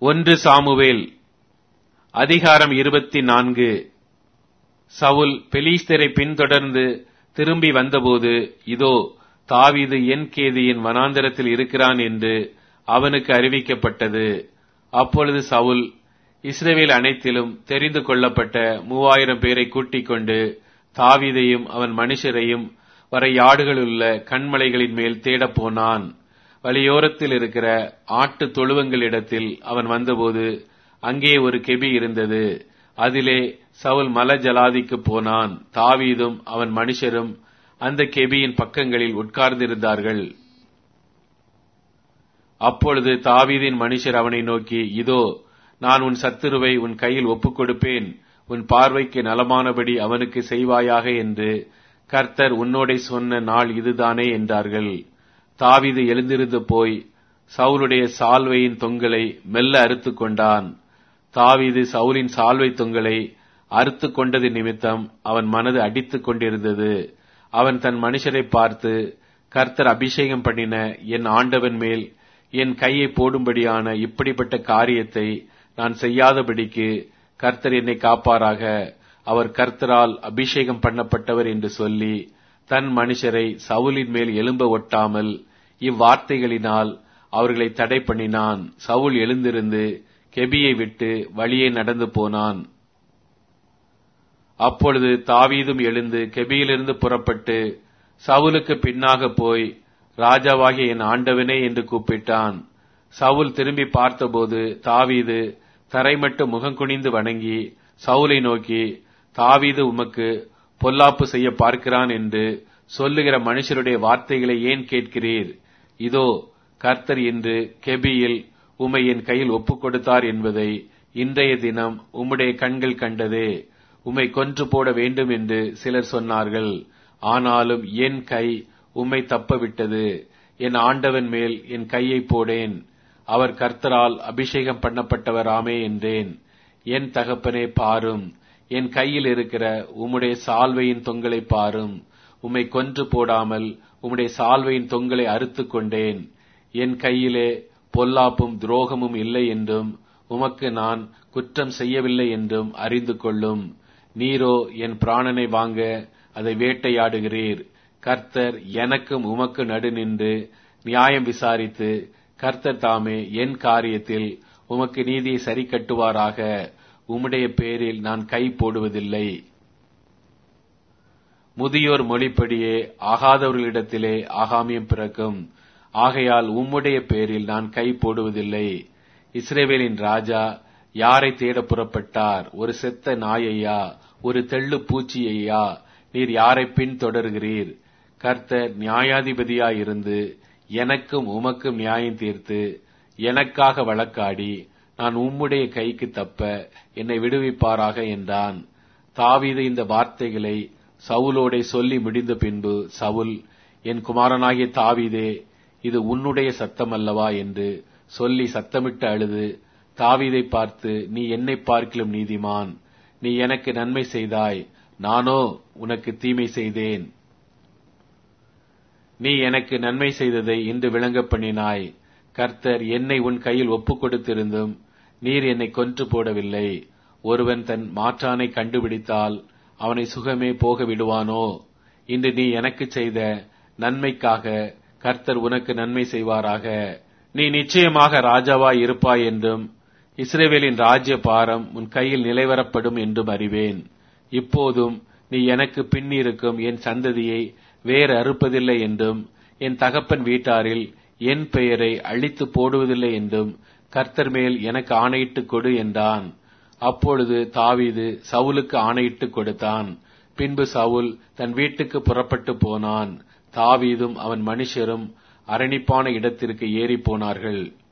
ஒன்று சாமுவேல் அதிகாரம் இருபத்தி நான்கு சவுல் பெலிஸ்தரை பின்தொடர்ந்து திரும்பி வந்தபோது இதோ தாவீது என் கேதியின் வனாந்தரத்தில் இருக்கிறான் என்று அவனுக்கு அறிவிக்கப்பட்டது அப்பொழுது சவுல் இஸ்ரவேல் அனைத்திலும் தெரிந்து கொள்ளப்பட்ட மூவாயிரம் பேரை கூட்டிக் கொண்டு தாவீதையும் அவன் மனுஷரையும் வரையாடுகளுள்ள கண்மலைகளின் மேல் தேடப் போனான் வழியோரத்தில் இருக்கிற ஆட்டு தொழுவங்களிடத்தில் அவன் வந்தபோது அங்கே ஒரு கெபி இருந்தது அதிலே சவுல் மல ஜலாதிக்கு போனான் தாவீதும் அவன் மனுஷரும் அந்த கெபியின் பக்கங்களில் உட்கார்ந்திருந்தார்கள் அப்பொழுது தாவீதின் மனுஷர் அவனை நோக்கி இதோ நான் உன் சத்துருவை உன் கையில் ஒப்புக் கொடுப்பேன் உன் பார்வைக்கு நலமானபடி அவனுக்கு செய்வாயாக என்று கர்த்தர் உன்னோடே சொன்ன நாள் இதுதானே என்றார்கள் தாவீது எழுந்திருந்து போய் சவுலுடைய சால்வையின் தொங்கலை மெல்ல அறுத்து கொண்டான் தாவீது சவுலின் சால்வை தொங்கலை அறுத்து கொண்டது நிமித்தம் அவன் மனது அடித்துக் கொண்டிருந்தது அவன் தன் மனுஷரை பார்த்து கர்த்தர் அபிஷேகம் பண்ணின என் ஆண்டவன் மேல் என் கையை போடும்படியான இப்படிப்பட்ட காரியத்தை நான் செய்யாதபடிக்கு கர்த்தர் என்னை காப்பாராக அவர் கர்த்தரால் அபிஷேகம் பண்ணப்பட்டவர் என்று சொல்லி தன் மனுஷரை சவுலின் மேல் எழும்ப ஒட்டாமல் இவ்வார்த்தைகளினால் அவர்களை தடை பண்ணினான் சவுல் எழுந்திருந்து கெபியை விட்டு வழியே நடந்து போனான் அப்பொழுது தாவீதும் எழுந்து கெபியிலிருந்து புறப்பட்டு சவுலுக்கு பின்னாக போய் ராஜாவாகிய என் ஆண்டவனே என்று கூப்பிட்டான் சவுல் திரும்பி பார்த்தபோது தாவீது தரைமட்டு முகங்குனிந்து வணங்கி சவுலை நோக்கி தாவீது உமக்கு பொல்லாப்பு செய்ய பார்க்கிறான் என்று சொல்லுகிற மனுஷருடைய வார்த்தைகளை ஏன் கேட்கிறீர் இதோ கர்த்தர் இன்று கெபியில் உமை என் கையில் ஒப்புக் கொடுத்தார் என்பதை இன்றைய தினம் உம்முடைய கண்கள் கண்டதே உம்மை கொன்று போட வேண்டும் என்று சிலர் சொன்னார்கள் ஆனாலும் என் கை உம்மை தப்ப விட்டது என் ஆண்டவன் மேல் என் கையை போடேன் அவர் கர்த்தரால் அபிஷேகம் பண்ணப்பட்டவராமே என்றேன் என் தகப்பனே பாரும் என் கையில் இருக்கிற உம்முடைய சால்வையின் தொங்கலை பாரும் உம்மை கொன்று போடாமல் உம்முடைய சால்வையின் தொங்கலை அறுத்து கொண்டேன் என் கையிலே பொல்லாப்பும் துரோகமும் இல்லை என்றும் உமக்கு நான் குற்றம் செய்யவில்லை என்றும் அறிந்து கொள்ளும் நீரோ என் பிராணனை வாங்க அதை வேட்டையாடுகிறீர் கர்த்தர் எனக்கும் உமக்கு நடு நின்று நியாயம் விசாரித்து கர்த்தர் தாமே என் காரியத்தில் உமக்கு நீதியை சரி கட்டுவாராக உம்முடைய பேரில் நான் கை போடுவதில்லை முதியோர் மொழிப்படியே ஆகாதவர்களிடத்திலே ஆகாமியம் பிறக்கும் ஆகையால் உம்முடைய பேரில் நான் கை போடுவதில்லை இஸ்ரேவேலின் ராஜா யாரை தேட புறப்பட்டார் ஒரு செத்த நாயையா ஒரு தெள்ளு பூச்சியையா நீர் யாரை பின் தொடர்கிறீர் கர்த்தர் நியாயாதிபதியாயிருந்து எனக்கும் உமக்கும் நியாயம் தீர்த்து எனக்காக வழக்காடி நான் உம்முடைய கைக்கு தப்ப என்னை விடுவிப்பாராக என்றான் தாவீது இந்த வார்த்தைகளை சவுலோடே சொல்லி முடிந்த பின்பு சவுல் என் குமாரனாகிய தாவீதே இது உன்னுடைய சத்தம் அல்லவா என்று சொல்லி சத்தமிட்டு அழுது தாவீதை பார்த்து நீ என்னை பார்க்கிலும் நீதிமான் நீ எனக்கு நன்மை செய்தாய் நானோ உனக்கு தீமை செய்தேன் நீ எனக்கு நன்மை செய்ததை இன்று விளங்க பண்ணினாய் கர்த்தர் என்னை உன் கையில் ஒப்புக் கொடுத்திருந்தும் நீர் என்னை கொன்று போடவில்லை ஒருவன் தன் மாற்றானை கண்டுபிடித்தால் அவனை சுகமே போக விடுவானோ இன்று நீ எனக்கு செய்த நன்மைக்காக கர்த்தர் உனக்கு நன்மை செய்வாராக நீ நிச்சயமாக ராஜாவாய் இருப்பாய் என்றும் இஸ்ரேவேலின் ராஜ்ய பாரம் உன் கையில் நிலைவரப்படும் என்றும் அறிவேன் இப்போதும் நீ எனக்கு பின்னிருக்கும் என் சந்ததியை வேறு அறுப்பதில்லை என்றும் என் தகப்பன் வீட்டாரில் என் பெயரை அழித்து போடுவதில்லை என்றும் கர்த்தர் மேல் எனக்கு ஆணையிட்டு கொடு என்றான் அப்பொழுது தாவீது சவுலுக்கு ஆணையிட்டு கொடுத்தான் பின்பு சவுல் தன் வீட்டுக்கு புறப்பட்டு போனான் தாவீதும் அவன் மனுஷரும் அரணிப்பான இடத்திற்கு ஏறி போனார்கள்